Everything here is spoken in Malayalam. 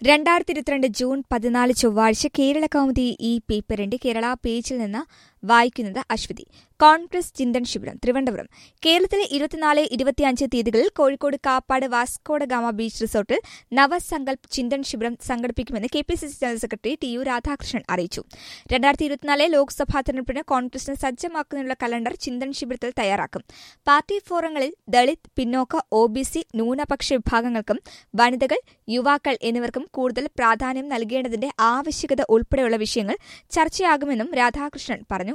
രണ്ടായിരത്തി ഇരുപത്തിരണ്ട് ജൂൺ പതിനാല് ചൊവ്വാഴ്ച കേരള കൗമുദി ഈ പേപ്പറിന്റെ കേരള പേജിൽ നിന്ന് വായിക്കുന്നത് അശ്വതി കോൺഗ്രസ് ചിന്തൻ ശിബിരം തിരുവനന്തപുരം കേരളത്തിലെ ഇരുപത്തിനാല് ഇരുപത്തിയഞ്ച് തീയതികളിൽ Kozhikode Kappad Vasco da Gama beach റിസോർട്ടിൽ നവസങ്കൽപ് ചിന്തൻ ശിബിരം സംഘടിപ്പിക്കുമെന്ന് K P C C general secretary T U Radhakrishnan അറിയിച്ചു രണ്ടായിരത്തി ഇരുപത്തിനാല് ലോക്സഭാ തെരഞ്ഞെടുപ്പിന് കോൺഗ്രസിന് സജ്ജമാക്കുന്നതിനുള്ള കലണ്ടർ ചിന്തൻ ശിബിരത്തിൽ തയ്യാറാക്കും പാർട്ടി ഫോറങ്ങളിൽ ദളിത് പിന്നോക്ക ഒ ബി സി ന്യൂനപക്ഷ വിഭാഗങ്ങൾക്കും വനിതകൾ യുവാക്കൾ എന്നിവർക്കും കൂടുതൽ പ്രാധാന്യം നൽകേണ്ടതിന്റെ ആവശ്യകത ഉൾപ്പെടെയുള്ള വിഷയങ്ങൾ ചർച്ചയാകുമെന്നും രാധാകൃഷ്ണൻ പറഞ്ഞു